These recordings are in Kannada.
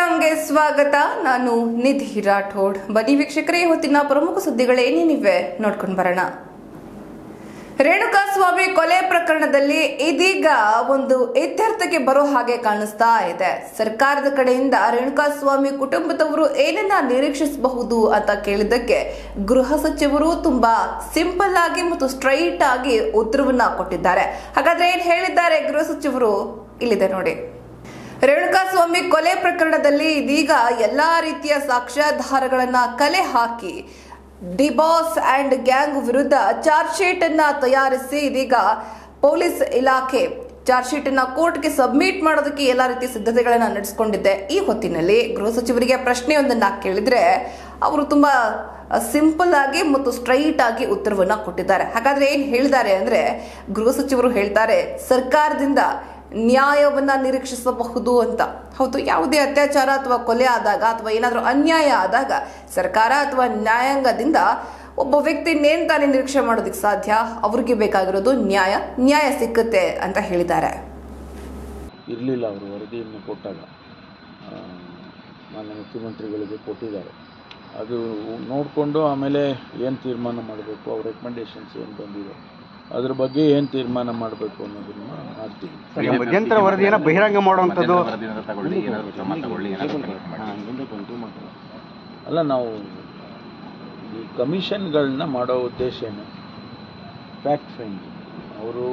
ಪ್ರೋಗ್ರಾಂಗೆ ಸ್ವಾಗತ ನಾನು ನಿಧಿ ರಾಠೋಡ್ ಬನ್ನಿ ವೀಕ್ಷಕರೇ ಹೊತ್ತಿನ ಪ್ರಮುಖ ಸುದ್ದಿಗಳೇನೇನಿವೆ ನೋಡ್ಕೊಂಡು ಬರೋಣ ರೇಣುಕಾಸ್ವಾಮಿ ಕೊಲೆ ಪ್ರಕರಣದಲ್ಲಿ ಇದೀಗ ಒಂದು ಇತ್ಯರ್ಥಕ್ಕೆ ಬರೋ ಹಾಗೆ ಕಾಣಿಸ್ತಾ ಇದೆ ಸರ್ಕಾರದ ಕಡೆಯಿಂದ ರೇಣುಕಾಸ್ವಾಮಿ ಕುಟುಂಬದವರು ಏನನ್ನ ನಿರೀಕ್ಷಿಸಬಹುದು ಅಂತ ಕೇಳಿದ್ದಕ್ಕೆ ಗೃಹ ಸಚಿವರು ತುಂಬಾ ಸಿಂಪಲ್ ಆಗಿ ಮತ್ತು ಸ್ಟ್ರೈಟ್ ಆಗಿ ಉತ್ತರವನ್ನ ಕೊಟ್ಟಿದ್ದಾರೆ ಹಾಗಾದ್ರೆ ಏನ್ ಹೇಳಿದ್ದಾರೆ ಗೃಹ ಸಚಿವರು ಇಲ್ಲಿದೆ ನೋಡಿ ರೇಣುಕಾಸ್ವಾಮಿ ಕೊಲೆ ಪ್ರಕರಣದಲ್ಲಿ ಇದೀಗ ಎಲ್ಲಾ ರೀತಿಯ ಸಾಕ್ಷ್ಯಾಧಾರಗಳನ್ನ ಕಲೆ ಹಾಕಿ ಡಿಬಾಸ್ ಅಂಡ್ ಗ್ಯಾಂಗ್ ವಿರುದ್ಧ ಚಾರ್ಜ್ ಶೀಟ್ ಅನ್ನ ತಯಾರಿಸಿ ಇದೀಗ ಪೊಲೀಸ್ ಇಲಾಖೆ ಚಾರ್ಜ್ ಶೀಟ್ ಅನ್ನ ಕೋರ್ಟ್ಗೆ ಸಬ್ಮಿಟ್ ಮಾಡೋದಕ್ಕೆ ಎಲ್ಲಾ ರೀತಿಯ ಸಿದ್ಧತೆಗಳನ್ನ ನಡೆಸಿಕೊಂಡಿದ್ದೆ ಈ ಹೊತ್ತಿನಲ್ಲಿ ಗೃಹ ಸಚಿವರಿಗೆ ಪ್ರಶ್ನೆಯೊಂದನ್ನ ಕೇಳಿದ್ರೆ ಅವರು ತುಂಬಾ ಸಿಂಪಲ್ ಆಗಿ ಮತ್ತು ಸ್ಟ್ರೈಟ್ ಆಗಿ ಉತ್ತರವನ್ನ ಕೊಟ್ಟಿದ್ದಾರೆ ಹಾಗಾದ್ರೆ ಏನ್ ಹೇಳಿದ್ದಾರೆ ಅಂದ್ರೆ ಗೃಹ ಸಚಿವರು ಹೇಳ್ತಾರೆ ಸರ್ಕಾರದಿಂದ ನ್ಯಾಯವನ್ನ ನಿರೀಕ್ಷಿಸಬಹುದು ಅಂತ ಹೌದು ಯಾವುದೇ ಅತ್ಯಾಚಾರ ಅಥವಾ ಕೊಲೆ ಆದಾಗ ಅಥವಾ ಏನಾದರೂ ಅನ್ಯಾಯ ಆದಾಗ ಸರ್ಕಾರ ಅಥವಾ ನ್ಯಾಯಾಂಗದಿಂದ ಒಬ್ಬ ವ್ಯಕ್ತಿ ನೇನ್ ತಾನೇ ನಿರೀಕ್ಷೆ ಮಾಡೋದಕ್ಕೆ ಸಾಧ್ಯ ಅವ್ರಿಗೆ ಬೇಕಾಗಿರೋದು ನ್ಯಾಯ ನ್ಯಾಯ ಸಿಕ್ಕುತ್ತೆ ಅಂತ ಹೇಳಿದ್ದಾರೆ ಇರಲಿಲ್ಲ ಅವರು ವರದಿಯನ್ನು ಕೊಟ್ಟಾಗ ಆ, ಮಾನ್ಯ ಮುಖ್ಯಮಂತ್ರಿಗಳಿಗೆ ಕೊಟ್ಟಿದ್ದಾರೆ ಅದು ನೋಡಿಕೊಂಡು ಆಮೇಲೆ ಏನು ತೀರ್ಮಾನ ಮಾಡಬೇಕು ಅವ್ರ ರೆಕಮೆಂಡೇಶನ್ಸ್ ಏನು ಬಂದಿದೆ ಅದ್ರ ಬಗ್ಗೆ ಏನು ತೀರ್ಮಾನ ಮಾಡಬೇಕು ಅನ್ನೋದನ್ನ ಮಾಡ್ತೀವಿ ಸರ್, ಈ ಮಧ್ಯಂತರ ವರದಿಯನ್ನು ಬಹಿರಂಗ ಮಾಡುವಂಥದ್ದು ವರದಿಯನ್ನು ತಗೊಳ್ಳಿ ಏನಾದ್ರು ಕ್ರಮ ತಗೊಳ್ಳಿ ಏನಾದ್ರು ಪ್ರಯತ್ನ ಮಾಡಿ ಹಾಂ, ಮುಂದೆ ಬಂತು ಮಾತಾಡೋಣ. ಅಲ್ಲ ನಾವು ಈ ಕಮಿಷನ್ಗಳನ್ನ ಮಾಡೋ ಉದ್ದೇಶ ಏನು ಫ್ಯಾಕ್ಟ್ ಫೈಂಡಿಂಗ್ ಅವರು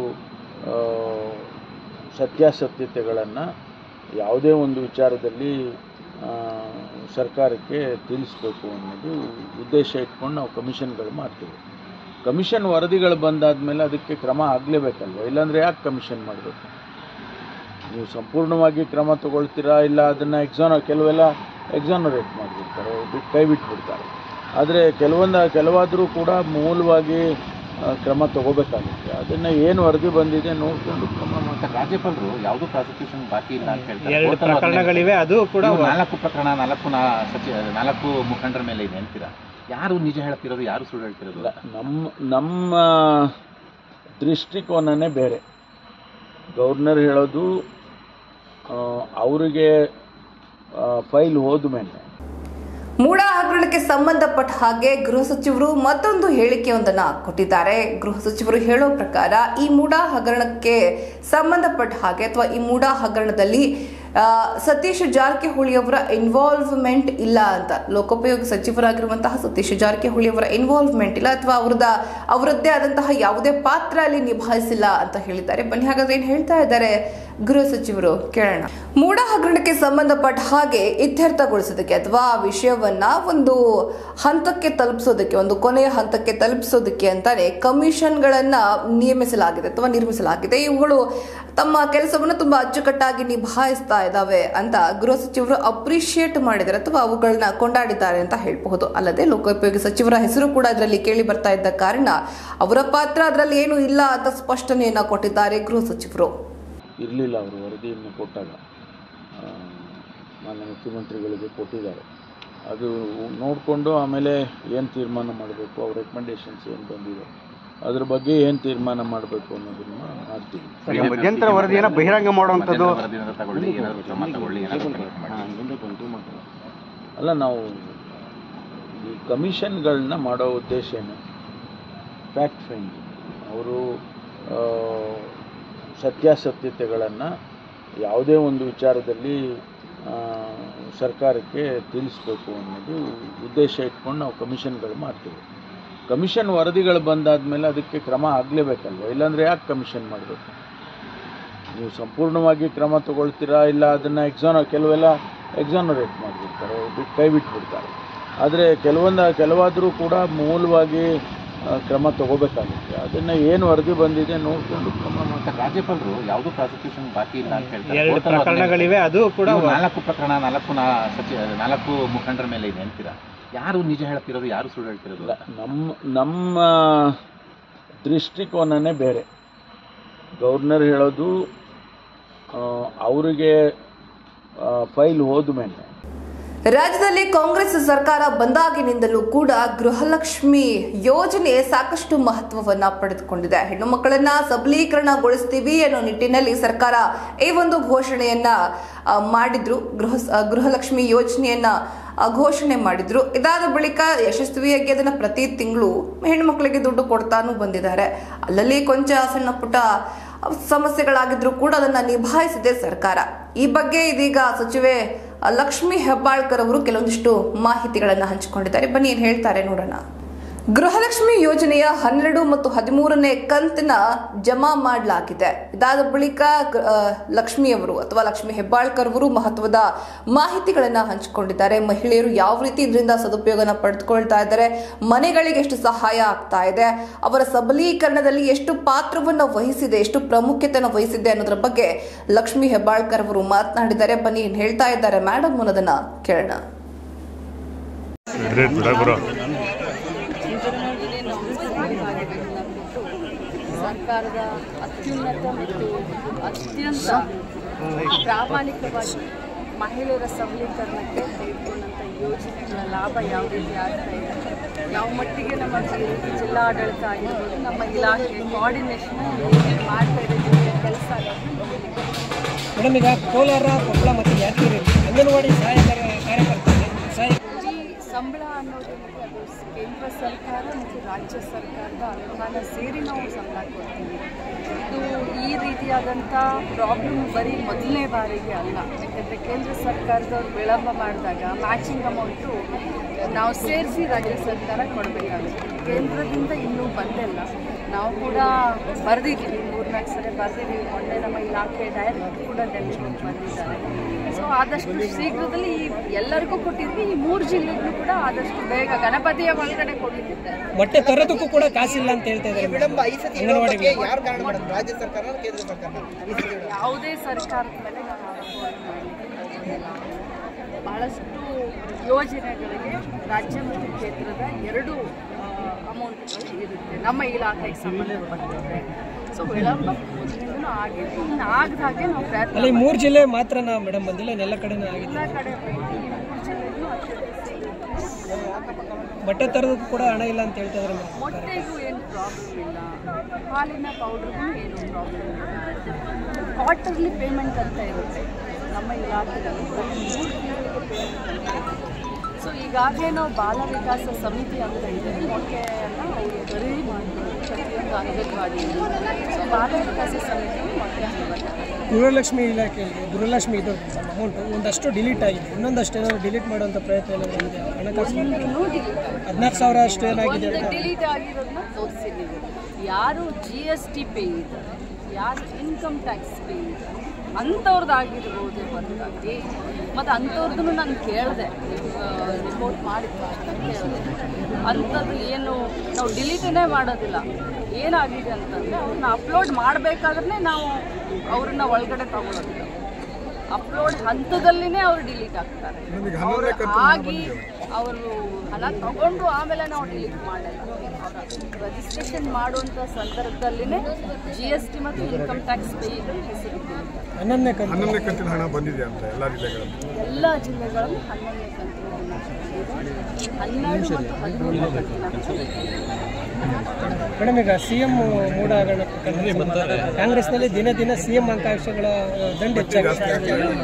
ಸತ್ಯಾಸತ್ಯತೆಗಳನ್ನು ಯಾವುದೇ ಒಂದು ವಿಚಾರದಲ್ಲಿ ಆ, ಸರ್ಕಾರಕ್ಕೆ ತಿಳಿಸ್ಬೇಕು ಅನ್ನೋದು ಉದ್ದೇಶ ಇಟ್ಕೊಂಡು ನಾವು ಕಮಿಷನ್ಗಳು ಮಾಡ್ತೀವಿ ಕಮಿಷನ್ ವರದಿಗಳು ಬಂದಾದ್ಮೇಲೆ ಅದಕ್ಕೆ ಕ್ರಮ ಆಗಲೇಬೇಕಲ್ವ ಇಲ್ಲಾಂದರೆ ಯಾಕೆ ಕಮಿಷನ್ ಮಾಡಬೇಕು ನೀವು ಸಂಪೂರ್ಣವಾಗಿ ಕ್ರಮ ತಗೊಳ್ತೀರಾ ಇಲ್ಲ ಅದನ್ನು ಎಕ್ಸಾನ ಕೆಲವೆಲ್ಲ ಎಕ್ಸಾನರೇಟ್ ಮಾಡಿಬಿಡ್ತಾರೆ ಬಿಟ್ಟು ಕೈ ಬಿಟ್ಬಿಡ್ತಾರೆ ಆದರೆ ಕೆಲವೊಂದು ಕೆಲವಾದರೂ ಕೂಡ ಮೂಲವಾಗಿ ಆ, ಕ್ರಮ ತಗೋಬೇಕಾಗುತ್ತೆ ಅದನ್ನು ಏನು ವರದಿ ಬಂದಿದೆ ನೋಡಿಕೊಂಡು ಕ್ರಮ ಮಾಡಿ ಸರ್, ರಾಜ್ಯಪಾಲರು ಯಾವುದು ಪ್ರಾಸಿಕ್ಯೂಷನ್ ಬಾಕಿ ಇಲ್ಲ ಅಂತ ಹೇಳ್ತಾರೆ ಎರಡು ಕೋರ್ಟಲ್ಲೂ ಅದನ್ನೇ ಪ್ರಕರಣಗಳಿವೆ ಅದು ಕೂಡ ನೀವು ನಾಲ್ಕು ಪ್ರಕರಣ ನಾಲ್ಕು ನಾ ಸಚಿವ ನಾಲ್ಕು ಮುಖಂಡರ ಮೇಲೆ ಇದೆ ಅಂತೀರಾ ಯಾರು ನಿಜ ಹೇಳ್ತಿರೋದು ಯಾರು ಸುಳ್ಳು ಹೇಳ್ತಿರೋದು ಇಲ್ಲ ನಮ್ಮ ನಮ್ಮ ದೃಷ್ಟಿಕೋನನೇ ಬೇರೆ ಗವರ್ನರ್ ಹೇಳೋದು ಆ, ಅವರಿಗೆ ಫೈಲ್ ಹೋದ ಮೇಲೆ ಮೂಡ ಹಗರಣಕ್ಕೆ ಸಂಬಂಧಪಟ್ಟ ಹಾಗೆ ಗೃಹ ಸಚಿವರು ಮತ್ತೊಂದು ಹೇಳಿಕೆಯೊಂದನ್ನ ಕೊಟ್ಟಿದ್ದಾರೆ ಗೃಹ ಸಚಿವರು ಹೇಳೋ ಪ್ರಕಾರ ಈ ಮೂಡ ಹಗರಣಕ್ಕೆ ಸಂಬಂಧಪಟ್ಟ ಹಾಗೆ ಅಥವಾ ಈ ಮೂಡ ಹಗರಣದಲ್ಲಿ ಆ, ಸತೀಶ್ ಜಾರಕಿಹೊಳಿ ಅವರ ಇನ್ವಾಲ್ವ್ಮೆಂಟ್ ಇಲ್ಲ ಅಂತ ಲೋಕೋಪಯೋಗಿ ಸಚಿವರಾಗಿರುವಂತಹ ಸತೀಶ್ ಜಾರಕಿಹೊಳಿ ಅವರ ಇನ್ವಾಲ್ವ್ಮೆಂಟ್ ಇಲ್ಲ ಅಥವಾ ಅವರದ ಅವರದ್ದೇ ಆದಂತಹ ಯಾವುದೇ ಪಾತ್ರ ಅಲ್ಲಿ ನಿಭಾಯಿಸಿಲ್ಲ ಅಂತ ಹೇಳಿದ್ದಾರೆ ಬನ್ನಿ ಹಾಗಾದ್ರೆ ಏನ್ ಹೇಳ್ತಾ ಇದ್ದಾರೆ ಗೃಹ ಸಚಿವರು ಕೇಳೋಣ ಮೂಡ ಹಗರಣಕ್ಕೆ ಸಂಬಂಧಪಟ್ಟ ಹಾಗೆ ಇತ್ಯರ್ಥಗೊಳಿಸೋದಕ್ಕೆ ಅಥವಾ ಆ ವಿಷಯವನ್ನ ಒಂದು ಹಂತಕ್ಕೆ ತಲುಪಿಸೋದಕ್ಕೆ ಒಂದು ಕೊನೆಯ ಹಂತಕ್ಕೆ ತಲುಪಿಸೋದಕ್ಕೆ ಅಂತಾನೆ ಕಮಿಷನ್ಗಳನ್ನ ನಿಯಮಿಸಲಾಗಿದೆ ಅಥವಾ ನಿರ್ಮಿಸಲಾಗಿದೆ ಇವುಗಳು ತಮ್ಮ ಕೆಲಸವನ್ನು ತುಂಬಾ ಅಚ್ಚುಕಟ್ಟಾಗಿ ನಿಭಾಯಿಸ್ತಾ ಇದ್ದಾವೆ ಅಂತ ಗೃಹ ಸಚಿವರು ಅಪ್ರಿಶಿಯೇಟ್ ಮಾಡಿದ್ದಾರೆ ಅಥವಾ ಅವುಗಳನ್ನ ಕೊಂಡಾಡಿದ್ದಾರೆ ಅಂತ ಹೇಳಬಹುದು ಅಲ್ಲದೆ ಲೋಕೋಪಯೋಗಿ ಸಚಿವರ ಹೆಸರು ಕೂಡ ಇದರಲ್ಲಿ ಕೇಳಿ ಬರ್ತಾ ಇದ್ದ ಕಾರಣ ಅವರ ಪಾತ್ರ ಅದರಲ್ಲಿ ಏನು ಇಲ್ಲ ಅಂತ ಸ್ಪಷ್ಟನೆಯನ್ನ ಕೊಟ್ಟಿದ್ದಾರೆ ಗೃಹ ಸಚಿವರು ಇರಲಿಲ್ಲ ಅವರು ವರದಿಯನ್ನು ಕೊಟ್ಟಾಗ ಆ, ಮಾನ್ಯ ಮುಖ್ಯಮಂತ್ರಿಗಳಿಗೆ ಕೊಟ್ಟಿದ್ದಾರೆ ಅದು ನೋಡಿಕೊಂಡು ಆಮೇಲೆ ಏನು ತೀರ್ಮಾನ ಮಾಡಬೇಕು ಅವ್ರ ರೆಕಮೆಂಡೇಶನ್ಸ್ ಏನು ಬಂದಿದೆ ಅದ್ರ ಬಗ್ಗೆ ಏನು ತೀರ್ಮಾನ ಮಾಡಬೇಕು ಅನ್ನೋದನ್ನ ಮಾಡ್ತೀವಿ ಸರ್, ಈ ಮಧ್ಯಂತರ ವರದಿಯನ್ನು ಬಹಿರಂಗ ಮಾಡುವಂಥದ್ದು ಮಧ್ಯಂತರ ವರದಿಯನ್ನು ತಗೊಳ್ಳಿ ಏನಾದ್ರು ಕ್ರಮ ತಗೊಳ್ಳಿ ಏನಾದ್ರು ಪ್ರಯತ್ನ ಮಾಡಿ ಹಾಂ, ಮುಂದೆ ಬಂತು ಮಾತಾಡೋಣ. ಅಲ್ಲ ನಾವು ಈ ಕಮಿಷನ್ಗಳನ್ನ ಮಾಡೋ ಉದ್ದೇಶ ಏನು ಫ್ಯಾಕ್ಟ್ ಫೈಂಡಿಂಗ್ ಅವರು ಸತ್ಯಾಸತ್ಯತೆಗಳನ್ನು ಯಾವುದೇ ಒಂದು ವಿಚಾರದಲ್ಲಿ ಆ, ಸರ್ಕಾರಕ್ಕೆ ತಿಳಿಸ್ಬೇಕು ಅನ್ನೋದು ಉದ್ದೇಶ ಇಟ್ಕೊಂಡು ನಾವು ಕಮಿಷನ್ಗಳು ಮಾಡ್ತೀವಿ ಕಮಿಷನ್ ವರದಿಗಳು ಬಂದಾದ್ಮೇಲೆ ಅದಕ್ಕೆ ಕ್ರಮ ಆಗಲೇಬೇಕಲ್ವ ಇಲ್ಲಾಂದರೆ ಯಾಕೆ ಕಮಿಷನ್ ಮಾಡಬೇಕು ನೀವು ಸಂಪೂರ್ಣವಾಗಿ ಕ್ರಮ ತಗೊಳ್ತೀರಾ ಇಲ್ಲ ಅದನ್ನು ಎಕ್ಸಾನ ಕೆಲವೆಲ್ಲ ಎಕ್ಸಾನರೇಟ್ ಮಾಡಿಬಿಡ್ತಾರೆ ಬಿಟ್ಟು ಕೈ ಬಿಟ್ಬಿಡ್ತಾರೆ ಆದರೆ ಕೆಲವೊಂದು ಕೆಲವಾದರೂ ಕೂಡ ಮೂಲವಾಗಿ ಆ, ಕ್ರಮ ತಗೋಬೇಕಾಗುತ್ತೆ ಅದನ್ನು ಏನು ವರದಿ ಬಂದಿದೆ ನೋಡಿಕೊಂಡು ಕ್ರಮ ಮಾಡಿ ಸರ್, ರಾಜ್ಯಪಾಲರು ಯಾವುದು ಪ್ರಾಸಿಕ್ಯೂಷನ್ ಬಾಕಿ ಇಲ್ಲ ಅಂತ ಹೇಳ್ತಾರೆ ಎರಡು ಕೋರ್ಟಲ್ಲೂ ಅದನ್ನೇ- ಪ್ರಕರಣಗಳಿವೆ ಅದು ಕೂಡ ನೀವು ನಾಲ್ಕು ಪ್ರಕರಣ ನಾಲ್ಕು ನಾ ಸಚಿವ ನಾಲ್ಕು ಮುಖಂಡರ ಮೇಲೆ ಇದೆ ಅಂತೀರಾ ಯಾರು ನಿಜ ಹೇಳ್ತಿರೋದು ಯಾರು ಸುಳ್ಳು ಹೇಳ್ತಿರೋದು ಇಲ್ಲ ನಮ್ಮ ನಮ್ಮ ದೃಷ್ಟಿಕೋನನೇ ಬೇರೆ ಗವರ್ನರ್ ಹೇಳೋದು ಆ, ಅವರಿಗೆ ಫೈಲ್ ಹೋದ ಮೇಲೆ ರಾಜ್ಯದಲ್ಲಿ ಕಾಂಗ್ರೆಸ್ ಸರ್ಕಾರ ಬಂದಾಗಿನಿಂದಲೂ ಕೂಡ ಗೃಹಲಕ್ಷ್ಮಿ ಯೋಜನೆ ಸಾಕಷ್ಟು ಮಹತ್ವವನ್ನ ಪಡೆದುಕೊಂಡಿದೆ ಹೆಣ್ಣು ಮಕ್ಕಳನ್ನ ಸಬಲೀಕರಣಗೊಳಿಸ್ತೀವಿ ಅನ್ನೋ ನಿಟ್ಟಿನಲ್ಲಿ ಸರ್ಕಾರ ಈ ಒಂದು ಘೋಷಣೆಯನ್ನ ಆ, ಮಾಡಿದ್ರು ಗೃಹ ಆ, ಗೃಹಲಕ್ಷ್ಮಿ ಯೋಜನೆಯನ್ನ ಆ, ಘೋಷಣೆ ಮಾಡಿದ್ರು ಇದಾದ ಬಳಿಕ ಯಶಸ್ವಿಯಾಗಿ ಅದನ್ನ ಪ್ರತಿ ತಿಂಗಳು ಹೆಣ್ಮಕ್ಳಿಗೆ ದುಡ್ಡು ಕೊಡ್ತಾನೂ ಬಂದಿದ್ದಾರೆ ಅಲ್ಲಲ್ಲಿ ಕೊಂಚ ಸಣ್ಣ ಪುಟ್ಟ ಸಮಸ್ಯೆಗಳಾಗಿದ್ರು ಕೂಡ ಅದನ್ನ ನಿಭಾಯಿಸಿದೆ ಸರ್ಕಾರ ಈ ಬಗ್ಗೆ ಇದೀಗ ಸಚಿವೆ ಲಕ್ಷ್ಮಿ ಹೆಬ್ಬಾಳ್ಕರ್ ಅವರು ಕೆಲವೊಂದಿಷ್ಟು ಮಾಹಿತಿಗಳನ್ನ ಹಂಚಿಕೊಂಡಿದ್ದಾರೆ ಬನ್ನಿ ಏನ್ ಹೇಳ್ತಾರೆ ನೋಡೋಣ ಗೃಹಲಕ್ಷ್ಮಿ ಯೋಜನೆಯ ಹನ್ನೆರಡು ಮತ್ತು ಹದಿಮೂರನೇ ಕಂತಿನ ಜಮಾ ಮಾಡಲಾಗಿದೆ ಇದಾದ ಬಳಿಕ ಗ- ಆ, ಲಕ್ಷ್ಮಿಯವರು ಅಥವಾ ಲಕ್ಷ್ಮಿ ಹೆಬ್ಬಾಳ್ಕರ್ ಅವರು ಮಹತ್ವದ ಮಾಹಿತಿಗಳನ್ನ ಹಂಚಿಕೊಂಡಿದ್ದಾರೆ ಮಹಿಳೆಯರು ಯಾವ ರೀತಿ ಇದರಿಂದ ಸದುಪಯೋಗನ ಪಡೆದುಕೊಳ್ತಾ ಇದ್ದಾರೆ ಮನೆಗಳಿಗೆ ಎಷ್ಟು ಸಹಾಯ ಆಗ್ತಾ ಇದೆ ಅವರ ಸಬಲೀಕರಣದಲ್ಲಿ ಎಷ್ಟು ಪಾತ್ರವನ್ನ ವಹಿಸಿದೆ ಎಷ್ಟು ಪ್ರಾಮುಖ್ಯತೆಯನ್ನು ವಹಿಸಿದೆ ಅನ್ನೋದ್ರ ಬಗ್ಗೆ ಲಕ್ಷ್ಮಿ ಹೆಬ್ಬಾಳ್ಕರ್ ಅವರು ಮಾತನಾಡಿದ್ದಾರೆ ಬನ್ನಿ ಏನ್ ಹೇಳ್ತಾ ಇದ್ದಾರೆ ಮೇಡಮ್ ಅನ್ನೋದನ್ನ ಕೇಳೋಣ ಗ್ರೇಟ್ ಬಿಡ ಗುರು ಸರ್ಕಾರದ ಅತ್ಯುನ್ನತ ಮತ್ತು ಅತ್ಯಂತ ಪ್ರಾಮಾಣಿಕವಾಗಿ ಮಹಿಳೆಯರ ಸಬಲೀಕರಣಕ್ಕೆ ತೆಗೆದುಕೊಂಡಂಥ ಯೋಜನೆಗಳ ಲಾಭ ಯಾವ ರೀತಿ ಆಗ್ತಾ ಇದೆ ಯಾವ ಮಟ್ಟಿಗೆ ನಮ್ಮ ಜಿ- ಜಿಲ್ಲಾಡಳಿತ ಆಗಿರ್ಬೋದು ನಮ್ಮ ಇಲಾಖೆ ಕೋಆರ್ಡಿನೇಷನ್ ಏನೇನು ಮಾಡ್ತಾ ಇದೆ ಜಿಲ್ಲೆಯ ಕೆಲಸ ಮೇಡಮ್ ಈಗ ಕೋಲಾರ ಕೊಪ್ಪಳ ಮತ್ತು ಯಾದಗಿರಿ ಅಂಗನವಾಡಿ ಸಹಾಯಕರ ಕಾರ್ಯಕರ್ತರಿಗೆ ಸಹಾಯ ಈ ಸಂಬಳ ಅನ್ನೋದು ಅದು ಕೇಂದ್ರ ಸರ್ಕಾರ ಮತ್ತು ರಾಜ್ಯ ಸರ್ಕಾರದ ಅನುದಾನ ಸೇರಿ ನಾವು ಸಂಬಳ ಕೊಡ್ತೀವಿ ಇದು ಈ ರೀತಿಯಾದಂಥ ಪ್ರಾಬ್ಲಮ್ ಬರೀ ಮೊದಲನೇ ಬಾರಿಗೆ ಅಲ್ಲ ಯಾಕಂದರೆ ಕೇಂದ್ರ ಸರ್ಕಾರದವ್ರು ವಿಳಂಬ ಮಾಡಿದಾಗ ಮ್ಯಾಚಿಂಗ್ ಅಮೌಂಟು ನಾವು ಸೇರಿಸಿ ರಾಜ್ಯ ಸರ್ಕಾರ ಕೊಡಬೇಕಾಗುತ್ತೆ ಕೇಂದ್ರದಿಂದ ಇನ್ನೂ ಬಂದಿಲ್ಲ ನಾವು ಕೂಡ ಬರೆದಿದ್ದೀವಿ ಮೂರ್ನಾಲ್ಕು ಸರಿ ಬರೆದಿದ್ದೀವಿ ಮೊನ್ನೆ ನಮ್ಮ ಇಲಾಖೆ ಡೈರೆಕ್ಟರ್ ಕೂಡ ಡೆಲ್ಲಿಗೆ ಬಂದಿದ್ದಾರೆ ಸೊ ಆದಷ್ಟು ಶೀಘ್ರದಲ್ಲಿ ಈ ಎಲ್ಲರಿಗೂ ಕೊಟ್ಟಿದ್ವಿ ಈ ಮೂರು ಜಿಲ್ಲೆಗೂ ಕೂಡ ಆದಷ್ಟು ಬೇಗ ಗಣಪತಿಯ ಒಳಗಡೆ ಕೊಡಲಿಕ್ಕಿದೆ ಮೊಟ್ಟೆ ತರೋದಕ್ಕೂ ಕೂಡ ಕಾಸಿಲ್ಲ ಅಂತ ಹೇಳ್ತಾ ಇದ್ದಾರೆ ಮೇಡಮ್ ಅಂಗನವಾಡಿಗೆ ಯಾವುದೇ ಸರ್ಕಾರದ ಮೇಲೆ ನಾವು ಆರೋಪ ಮಾಡಲಿಕ್ಕೆ ಬಹಳಷ್ಟು ಯೋಜನೆಗಳಿಗೆ ರಾಜ್ಯ ಮತ್ತು ಕೇಂದ್ರದ ಎರಡು ಅಮೌಂಟ್ಗಳು ಇರುತ್ತೆ ನಮ್ಮ ಇಲಾಖೆಗೆ ಸಂಬಂಧಪಟ್ಟಂತೆ ಸೊ ವಿಳಂಬ ಮೊದಲಿಂದನೂ ಆಗಿದೆ ಇನ್ನು ಆಗದ ಹಾಗೆ ನಾವು ಪ್ರಯತ್ನ ಅಲ್ಲಿ ಮೂರು ಜಿಲ್ಲೆ ಮಾತ್ರನಾ ಮೇಡಮ್ ಬಂದಿಲ್ಲ ಇನ್ನೆಲ್ಲ ಕಡೆನೂ ಆಗಿದೆ ಎಲ್ಲ ಕಡೆ ಹೋಗಿ ಈ ಮೂರು ಜಿಲ್ಲೆಗೂ ಅತ್ಯಂತ ಮೊಟ್ಟೆ ತರೋದಕ್ಕೂ ಕೂಡ ಹಣ ಇಲ್ಲ ಅಂತ ಹೇಳ್ತಾ ಇದ್ದಾರೆ ಮೇಡಮ್ ಮೊಟ್ಟೆಗೂ ಏನು ಪ್ರಾಬ್ಲಮ್ ಇಲ್ಲ ಹಾಲಿನ ಪೌಡ್ರಿಗೂ ಏನು ಪ್ರಾಬ್ಲಮ್ ಇಲ್ಲ ಕ್ವಾರ್ಟರ್ಲಿ ಪೇಮೆಂಟ್ ಅಂತ ಇರುತ್ತೆ ನಮ್ಮ ಇಲಾಖೆಯಲ್ಲಿ ಪ್ರತಿ ಮೂರು ತಿಂಗಳಿಗೆ ಪೇಮೆಂಟ್ ಅಂತ ಸೊ ಈಗಾಗಲೇ ನಾವು ಬಾಲ ವಿಕಾಸ ಸಮಿತಿ ಅಂತ ಇದೆ ಮೊಟ್ಟೆಯನ್ನು ಅವರು ಖರೀದಿ ಮಾಡ್ತಾರೆ ಪ್ರತಿಯೊಂದು ಅಂಗನವಾಡಿಯಲ್ಲಿ ಸೊ ಬಾಲ ವಿಕಾಸ ಸಮಿತಿ ಮೊಟ್ಟೆ ಹಾಕ್ತಾರೆ ಗೃಹಲಕ್ಷ್ಮಿ ಇಲಾಖೆಯಲ್ಲಿ ಗೃಹಲಕ್ಷ್ಮಿ ಇದು ಅಮೌಂಟು ಒಂದಷ್ಟು ಡಿಲೀಟ್ ಆಗಿದೆ ಇನ್ನೊಂದಷ್ಟು ಏನಾದ್ರು ಡಿಲೀಟ್ ಮಾಡುವಂಥ ಪ್ರಯತ್ನ ಏನಾದರೂ ಇದೆ ಹಣಕಾಸು ಒಂದೂ ಡಿಲೀಟ್ ಹದಿನಾರು ಸಾವಿರ ಅಷ್ಟು ಏನಾಗಿದೆ ಒಂದು ಅಂತ ಡಿಲೀಟ್ ಆಗಿರೋದನ್ನ ತೋರಿಸಿದ್ದೀವಿ ಯಾರು ಜಿ ಎಸ್ ಟಿ ಪೇ ಇದ್ದಾರೆ ಯಾರು ಇನ್ಕಮ್ ಟ್ಯಾಕ್ಸ್ ಪೇ ಇದ್ದಾರೆ ಅಂಥವ್ರದ್ದಾಗಿರ್ಬೋದು ಹೊರತಾಗಿ ಮತ್ತು ಅಂಥವ್ರದ್ದು ನಾನು ಕೇಳಿದೆ ರಿಪೋರ್ಟ್ ಮಾಡಿದ್ದು ಅಂತ ಕೇಳಿದೆ ಅಂಥದ್ದು ಏನು ನಾವು ಡಿಲೀಟೇ ಮಾಡೋದಿಲ್ಲ ಏನಾಗಿದೆ ಅಂತಂದರೆ ಅವ್ರನ್ನ ಅಪ್ಲೋಡ್ ಮಾಡಬೇಕಾದ್ರೆ ನಾವು ಅವ್ರನ್ನ ಒಳಗಡೆ ತಗೊಳ್ಳೋದಿಲ್ಲ ಅಪ್ಲೋಡ್ ಹಂತದಲ್ಲಿನೇ ಅವರು ಡಿಲೀಟ್ ಆಗ್ತಾರೆ ಅವ್ರು ಆಗಿ ಅವರು ಹಣ ತಗೊಂಡು ಆಮೇಲೆ ನಾವು ಡಿಲೀಟ್ ಮಾಡಲ್ಲ ರಿಜಿಸ್ಟ್ರೇಷನ್ ಮಾಡುವಂಥ ಸಂದರ್ಭದಲ್ಲಿನೇ ಜಿ ಎಸ್ ಟಿ ಮತ್ತು ಇನ್ಕಮ್ ಟ್ಯಾಕ್ಸ್ ಪೇಯಿಗಳು ಹೆಸರು ಬೀಳುತ್ತೆ. ಹನ್ನೊಂದನೇ ಕಂತು ಹನ್ನೊಂದನೇ ಕಂತಿನ ಹಣ ಬಂದಿದೆ ಅಂತ ಎಲ್ಲ ಜಿಲ್ಲೆಗಳಲ್ಲಿ ಎಲ್ಲ ಜಿಲ್ಲೆಗಳಲ್ಲಿ ಹನ್ನೊಂದನೇ ಕಂತಿನ ಹಣ ಇದೆ. ಹನ್ನೆರಡು ಮತ್ತು ಹದಿಮೂರನೇ ಕಂತಿನ ಹಣ ಮೇಡಮ್ ಈಗ ಸಿ ಎಂ ಮೂಡ ಹಗರಣ ಪ್ರಕರಣ ಕಾಂಗ್ರೆಸ್ನಲ್ಲಿ ದಿನ ದಿನ ಸಿ ಎಂ ಅಂಕಾಂಶಗಳ ದಂಡ ಹೆಚ್ಚಾಗುತ್ತೆ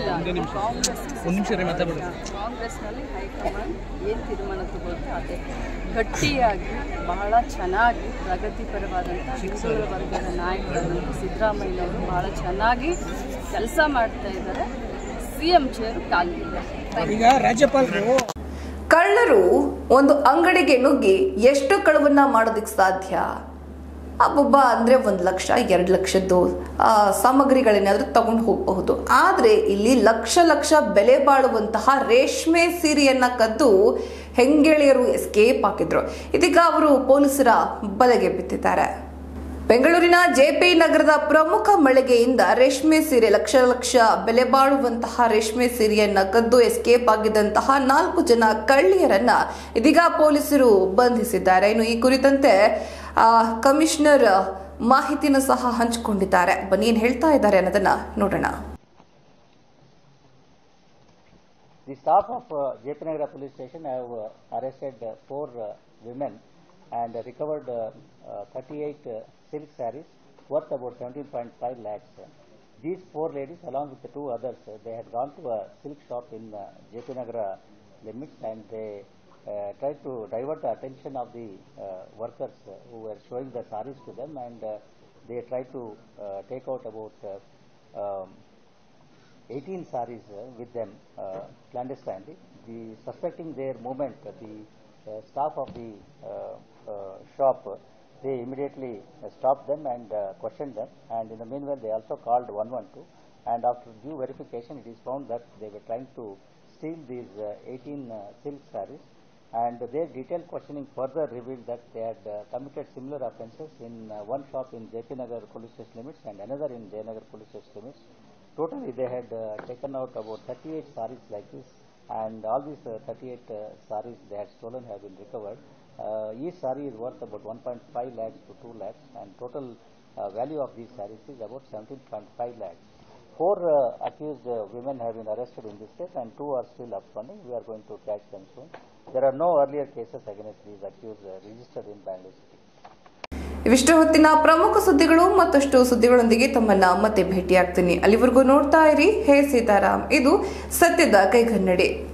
ಕಾಂಗ್ರೆಸ್ನಲ್ಲಿ ಹೈಕಮಾಂಡ್ ಏನು ತೀರ್ಮಾನ ತಗೊಳುತ್ತೆ ಅದೇ ಗಟ್ಟಿಯಾಗಿ ಬಹಳ ಚೆನ್ನಾಗಿ ಪ್ರಗತಿಪರವಾದಂಥ ಹಿಂದುಳಿದ ವರ್ಗದ ನಾಯಕರಾದಂಥ ಸಿದ್ದರಾಮಯ್ಯನವರು ಬಹಳ ಚೆನ್ನಾಗಿ ಕೆಲಸ ಮಾಡ್ತಾ ಇದ್ದಾರೆ ಸಿ ಎಂ ಚೇರ್ ಖಾಲಿ ಇದೆ ಈಗ ರಾಜ್ಯಪಾಲರು ಕಳ್ಳರು ಒಂದು ಅಂಗಡಿಗೆ ನುಗ್ಗಿ ಎಷ್ಟು ಕಳವನ್ನ ಮಾಡೋದಕ್ಕೆ ಸಾಧ್ಯ ಒಬ್ಬ ಅಂದ್ರೆ ಒಂದು ಲಕ್ಷ ಎರಡು ಲಕ್ಷದ್ದು ಆ, ಸಾಮಗ್ರಿಗಳೇನಾದ್ರೂ ತಗೊಂಡು ಹೋಗಬಹುದು ಆದ್ರೆ ಇಲ್ಲಿ ಲಕ್ಷ ಲಕ್ಷ ಬೆಲೆ ಬಾಳುವಂತಹ ರೇಷ್ಮೆ ಸೀರೆಯನ್ನ ಕದ್ದು ಹೆಂಗೇಳಿಯರು ಎಸ್ಕೇಪ್ ಹಾಕಿದ್ರು ಇದೀಗ ಅವರು ಪೊಲೀಸರ ಬಲೆಗೆ ಬಿದ್ದಿದ್ದಾರೆ ಬೆಂಗಳೂರಿನ ಜೆಪಿ ನಗರದ ಪ್ರಮುಖ ಮಳಿಗೆಯಿಂದ ರೇಷ್ಮೆ ಸೀರೆ ಲಕ್ಷ ಲಕ್ಷ ಬೆಲೆ ಬಾಳುವಂತಹ ರೇಷ್ಮೆ ಸೀರೆಯನ್ನ ಕದ್ದು ಎಸ್ಕೇಪ್ ಆಗಿದ್ದಂತಹ ನಾಲ್ಕು ಜನ ಕಳ್ಳಿಯರನ್ನ ಇದೀಗ ಪೊಲೀಸರು ಬಂಧಿಸಿದ್ದಾರೆ ಇನ್ನು ಈ ಕುರಿತಂತೆ ಆ, ಕಮಿಷನರ್ ಮಾಹಿತಿನ ಸಹ ಹಂಚಿಕೊಂಡಿದ್ದಾರೆ ಬನ್ನಿ ಏನ್ ಹೇಳ್ತಾ ಇದ್ದಾರೆ ಅನ್ನೋದನ್ನ ನೋಡೋಣ The staff of uh, JP Nagara police station have uh, arrested uh, four uh, women and uh, recovered uh, uh, 38 uh, silk sarees worth about 17.5 lakhs. These four ladies, along with the two others, uh, they had gone to a silk shop in uh, JP Nagara limits and they uh, tried to divert the attention of the uh, workers uh, who were showing the sarees to them and uh, they tried to uh, take out about uh, um, 18 saris uh, with them uh, clandestinely. The suspecting their movement, uh, the uh, staff of the uh, uh, shop, uh, they immediately uh, stopped them and uh, questioned them. And in the meanwhile, they also called 112. And after due verification, it is found that they were trying to steal these uh, 18 uh, silk saris. And their detailed questioning further revealed that they had uh, committed similar offences in uh, one shop in JP Nagar police station limits and another in Jayanagar police station limits. Totally, they had uh, taken out about 38 saris like this, and all these uh, 38 uh, saris they had stolen have been recovered. Uh, each sari is worth about 1.5 lakhs to 2 lakhs, and total uh, value of these saris is about 17.5 lakhs. Four uh, accused uh, women have been arrested in this case, and two are still upstanding. We are going to catch them soon. There are no earlier cases against these accused uh, registered in Bangalore city. ಇವಿಷ್ಟು ಹೊತ್ತಿನ ಪ್ರಮುಖ ಸುದ್ದಿಗಳು ಮತ್ತಷ್ಟು ಸುದ್ದಿಗಳೊಂದಿಗೆ ತಮ್ಮನ್ನ ಮತ್ತೆ ಭೇಟಿಯಾಗ್ತೀನಿ ಅಲ್ಲಿವರೆಗೂ ನೋಡ್ತಾ ಇರಿ ಹೇ ಸೀತಾರಾಮ್ ಇದು ಸತ್ಯದ ಕೈಗನ್ನಡಿ